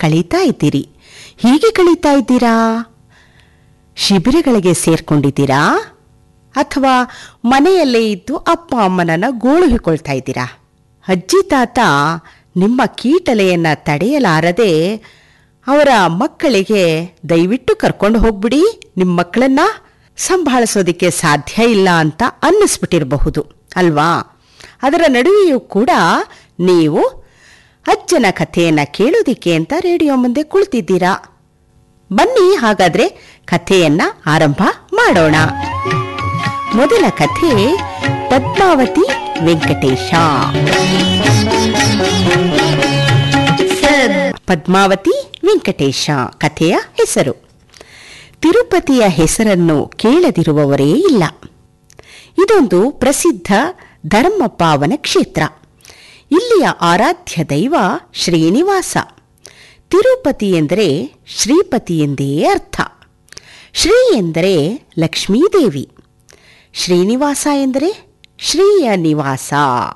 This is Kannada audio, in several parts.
ಕಳೀತಾ ಇದ್ದೀರಿ ಹೀಗೆ ಕಳೀತಾ ಇದ್ದೀರಾ ಶಿಬಿರಗಳಿಗೆ ಸೇರ್ಕೊಂಡಿದ್ದೀರಾ ಅಥವಾ ಮನೆಯಲ್ಲೇ ಇದ್ದು ಅಪ್ಪ ಅಮ್ಮನನ್ನ ಗೋಳು ಹಿಕೊಳ್ತಾ ಇದ್ದೀರಾ ಅಜ್ಜಿ ತಾತ ನಿಮ್ಮ ಕೀಟಲೆಯನ್ನ ತಡೆಯಲಾರದೆ ಅವರ ಮಕ್ಕಳಿಗೆ ದಯವಿಟ್ಟು ಕರ್ಕೊಂಡು ಹೋಗ್ಬಿಡಿ ನಿಮ್ಮ ಮಕ್ಕಳನ್ನ ಸಂಭಾಳಿಸೋದಕ್ಕೆ ಸಾಧ್ಯ ಇಲ್ಲ ಅಂತ ಅನ್ನಿಸ್ಬಿಟ್ಟಿರಬಹುದು ಅಲ್ವಾ ಅದರ ನಡುವೆಯೂ ಕೂಡ ನೀವು ಅಜ್ಜನ ಕಥೆಯನ್ನ ಕೇಳೋದಿಕ್ಕೆ ಅಂತ ರೇಡಿಯೋ ಮುಂದೆ ಕುಳಿತಿದ್ದೀರಾ ಬನ್ನಿ ಹಾಗಾದ್ರೆ ಕಥೆಯನ್ನ ಆರಂಭ ಮಾಡೋಣ ಮೊದಲ ಕಥೆ ಪದ್ಮಾವತಿ ವೆಂಕಟೇಶ ಪದ್ಮಾವತಿ ವೆಂಕಟೇಶ ಕಥೆಯ ಹೆಸರು ತಿರುಪತಿಯ ಹೆಸರನ್ನು ಕೇಳದಿರುವವರೇ ಇಲ್ಲ ಇದೊಂದು ಪ್ರಸಿದ್ಧ ಧರ್ಮ ಪಾವನ ಕ್ಷೇತ್ರ ಇಲ್ಲಿಯ ಆರಾಧ್ಯ ದೈವ ಶ್ರೀನಿವಾಸ ತಿರುಪತಿ ಎಂದರೆ ಶ್ರೀಪತಿ ಎಂದೇ ಅರ್ಥ ಶ್ರೀ ಎಂದರೆ ಲಕ್ಷ್ಮೀದೇವಿ ಶ್ರೀನಿವಾಸ ಎಂದರೆ ಶ್ರೀಯ ನಿವಾಸ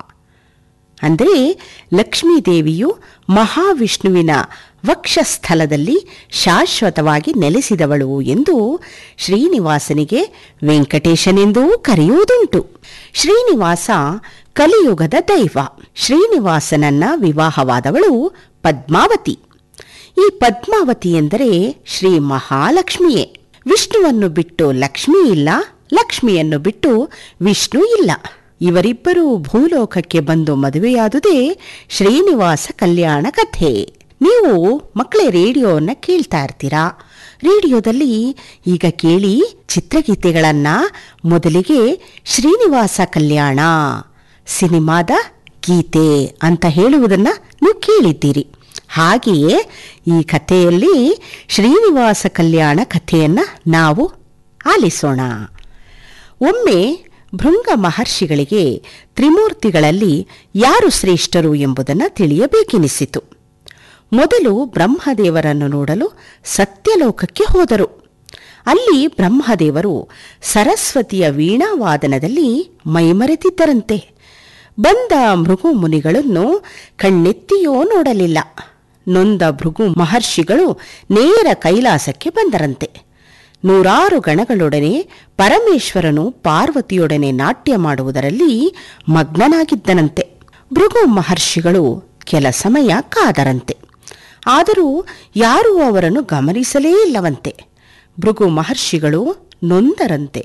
ಅಂದರೆ ಲಕ್ಷ್ಮೀದೇವಿಯು ಮಹಾವಿಷ್ಣುವಿನ ವಕ್ಷಸ್ಥಲದಲ್ಲಿ ಶಾಶ್ವತವಾಗಿ ನೆಲೆಸಿದವಳು ಎಂದು ಶ್ರೀನಿವಾಸನಿಗೆ ವೆಂಕಟೇಶನೆಂದೂ ಕರೆಯುವುದುಂಟು ಶ್ರೀನಿವಾಸ ಕಲಿಯುಗದ ದೈವ ಶ್ರೀನಿವಾಸನನ್ನ ವಿವಾಹವಾದವಳು ಪದ್ಮಾವತಿ ಈ ಪದ್ಮಾವತಿ ಎಂದರೆ ಶ್ರೀ ಮಹಾಲಕ್ಷ್ಮಿಯೇ ವಿಷ್ಣುವನ್ನು ಬಿಟ್ಟು ಲಕ್ಷ್ಮಿ ಇಲ್ಲ ಲಕ್ಷ್ಮಿಯನ್ನು ಬಿಟ್ಟು ವಿಷ್ಣು ಇಲ್ಲ ಇವರಿಬ್ಬರೂ ಭೂಲೋಕಕ್ಕೆ ಬಂದು ಮದುವೆಯಾದುದೇ ಶ್ರೀನಿವಾಸ ಕಲ್ಯಾಣ ಕಥೆ ನೀವು ಮಕ್ಕಳೇ ರೇಡಿಯೋನ ಕೇಳ್ತಾ ಇರ್ತೀರಾ ರೇಡಿಯೋದಲ್ಲಿ ಈಗ ಕೇಳಿ ಚಿತ್ರಗೀತೆಗಳನ್ನ ಮೊದಲಿಗೆ ಶ್ರೀನಿವಾಸ ಕಲ್ಯಾಣ ಸಿನಿಮಾದ ಗೀತೆ ಅಂತ ಹೇಳುವುದನ್ನ ನೀವು ಕೇಳಿದ್ದೀರಿ ಹಾಗೆಯೇ ಈ ಕಥೆಯಲ್ಲಿ ಶ್ರೀನಿವಾಸ ಕಲ್ಯಾಣ ಕಥೆಯನ್ನ ನಾವು ಆಲಿಸೋಣ ಒಮ್ಮೆ ಭೃಂಗ ಮಹರ್ಷಿಗಳಿಗೆ ತ್ರಿಮೂರ್ತಿಗಳಲ್ಲಿ ಯಾರು ಶ್ರೇಷ್ಠರು ಎಂಬುದನ್ನು ತಿಳಿಯಬೇಕೆನಿಸಿತು ಮೊದಲು ಬ್ರಹ್ಮದೇವರನ್ನು ನೋಡಲು ಸತ್ಯಲೋಕಕ್ಕೆ ಹೋದರು ಅಲ್ಲಿ ಬ್ರಹ್ಮದೇವರು ಸರಸ್ವತಿಯ ವೀಣಾವಾದನದಲ್ಲಿ ಮೈಮರೆತಿದ್ದರಂತೆ ಬಂದ ಭೃಗು ಮುನಿಗಳನ್ನು ಕಣ್ಣೆತ್ತಿಯೋ ನೋಡಲಿಲ್ಲ ನೊಂದ ಭೃಗು ಮಹರ್ಷಿಗಳು ನೇರ ಕೈಲಾಸಕ್ಕೆ ಬಂದರಂತೆ ನೂರಾರು ಗಣಗಳೊಡನೆ ಪರಮೇಶ್ವರನು ಪಾರ್ವತಿಯೊಡನೆ ನಾಟ್ಯ ಮಾಡುವುದರಲ್ಲಿ ಮಗ್ನನಾಗಿದ್ದನಂತೆ ಭೃಗು ಮಹರ್ಷಿಗಳು ಕೆಲ ಸಮಯ ಕಾದರಂತೆ ಆದರೂ ಯಾರೂ ಅವರನ್ನು ಗಮನಿಸಲೇ ಇಲ್ಲವಂತೆ ಭೃಗು ಮಹರ್ಷಿಗಳು ನೊಂದರಂತೆ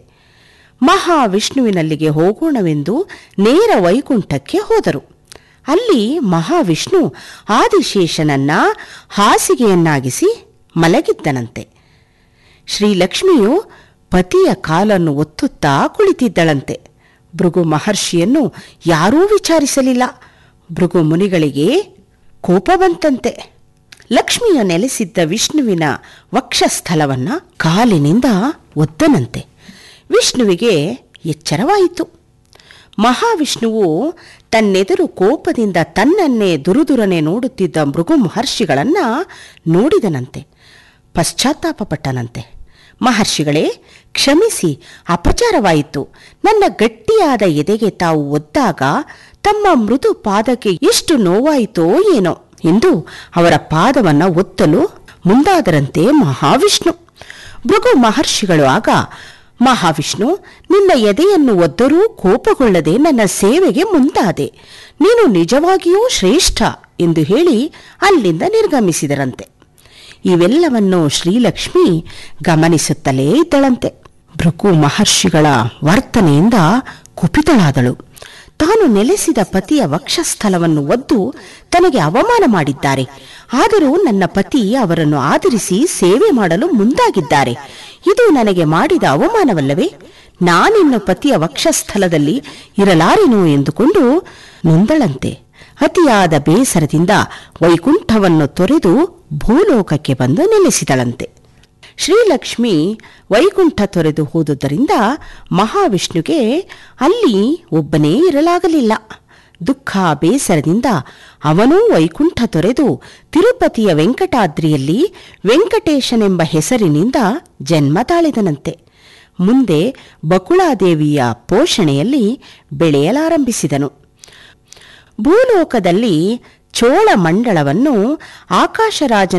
ಮಹಾವಿಷ್ಣುವಿನಲ್ಲಿಗೆ ಹೋಗೋಣವೆಂದು ನೇರ ವೈಕುಂಠಕ್ಕೆ ಹೋದರು ಅಲ್ಲಿ ಮಹಾವಿಷ್ಣು ಆದಿಶೇಷನನ್ನ ಹಾಸಿಗೆಯನ್ನಾಗಿಸಿ ಮಲಗಿದ್ದನಂತೆ ಶ್ರೀಲಕ್ಷ್ಮಿಯು ಪತಿಯ ಕಾಲನ್ನು ಒತ್ತುತ್ತಾ ಕುಳಿತಿದ್ದಳಂತೆ ಭೃಗು ಮಹರ್ಷಿಯನ್ನು ಯಾರೂ ವಿಚಾರಿಸಲಿಲ್ಲ ಭೃಗು ಮುನಿಗಳಿಗೆ ಕೋಪ ಬಂತಂತೆ ಲಕ್ಷ್ಮಿಯ ನೆಲೆಸಿದ್ದ ವಿಷ್ಣುವಿನ ವಕ್ಷಸ್ಥಲವನ್ನ ಕಾಲಿನಿಂದ ಒದ್ದನಂತೆ ವಿಷ್ಣುವಿಗೆ ಎಚ್ಚರವಾಯಿತು ಮಹಾವಿಷ್ಣುವು ತನ್ನೆದುರು ಕೋಪದಿಂದ ತನ್ನನ್ನೇ ದುರುದುರನೆ ನೋಡುತ್ತಿದ್ದ ಮೃಗು ಮಹರ್ಷಿಗಳನ್ನ ನೋಡಿದನಂತೆ ಪಶ್ಚಾತ್ತಾಪಪಟ್ಟನಂತೆ ಮಹರ್ಷಿಗಳೇ ಕ್ಷಮಿಸಿ ಅಪಚಾರವಾಯಿತು ನನ್ನ ಗಟ್ಟಿಯಾದ ಎದೆಗೆ ತಾವು ಒದ್ದಾಗ ತಮ್ಮ ಮೃದು ಪಾದಕ್ಕೆ ಎಷ್ಟು ನೋವಾಯಿತೋ ಏನೋ ಎಂದು ಅವರ ಪಾದವನ್ನ ಒತ್ತಲು ಮುಂದಾದರಂತೆ ಮಹಾವಿಷ್ಣು ಭೃಗು ಮಹರ್ಷಿಗಳು ಆಗ ಮಹಾವಿಷ್ಣು ನಿನ್ನ ಎದೆಯನ್ನು ಒದ್ದರೂ ಕೋಪಗೊಳ್ಳದೆ ನನ್ನ ಸೇವೆಗೆ ಮುಂದಾದೆ ನೀನು ನಿಜವಾಗಿಯೂ ಶ್ರೇಷ್ಠ ಎಂದು ಹೇಳಿ ಅಲ್ಲಿಂದ ನಿರ್ಗಮಿಸಿದರಂತೆ ಇವೆಲ್ಲವನ್ನು ಶ್ರೀಲಕ್ಷ್ಮಿ ಗಮನಿಸುತ್ತಲೇ ಇದ್ದಳಂತೆ ಭೃಗು ಮಹರ್ಷಿಗಳ ವರ್ತನೆಯಿಂದ ಕುಪಿತಳಾದಳು ತಾನು ನೆಲೆಸಿದ ಪತಿಯ ವಕ್ಷಸ್ಥಲವನ್ನು ಒದ್ದು ತನಗೆ ಅವಮಾನ ಮಾಡಿದ್ದಾರೆ ಆದರೂ ನನ್ನ ಪತಿ ಅವರನ್ನು ಆಧರಿಸಿ ಸೇವೆ ಮಾಡಲು ಮುಂದಾಗಿದ್ದಾರೆ ಇದು ನನಗೆ ಮಾಡಿದ ಅವಮಾನವಲ್ಲವೇ ನಾನಿನ್ನು ಪತಿಯ ವಕ್ಷಸ್ಥಲದಲ್ಲಿ ಇರಲಾರೆನು ಎಂದುಕೊಂಡು ನೊಂದಳಂತೆ ಅತಿಯಾದ ಬೇಸರದಿಂದ ವೈಕುಂಠವನ್ನು ತೊರೆದು ಭೂಲೋಕಕ್ಕೆ ಬಂದು ನೆಲೆಸಿದಳಂತೆ ಶ್ರೀಲಕ್ಷ್ಮಿ ವೈಕುಂಠ ತೊರೆದು ಹೋದುದರಿಂದ ಮಹಾವಿಷ್ಣುಗೆ ಅಲ್ಲಿ ಒಬ್ಬನೇ ಇರಲಾಗಲಿಲ್ಲ ದುಃಖ ಬೇಸರದಿಂದ ಅವನೂ ವೈಕುಂಠ ತೊರೆದು ತಿರುಪತಿಯ ವೆಂಕಟಾದ್ರಿಯಲ್ಲಿ ವೆಂಕಟೇಶನೆಂಬ ಹೆಸರಿನಿಂದ ಜನ್ಮ ತಾಳಿದನಂತೆ ಮುಂದೆ ಬಕುಳಾದೇವಿಯ ಪೋಷಣೆಯಲ್ಲಿ ಬೆಳೆಯಲಾರಂಭಿಸಿದನು ಭೂಲೋಕದಲ್ಲಿ ಚೋಳ ಮಂಡಳವನ್ನು ಆಕಾಶರಾಜನ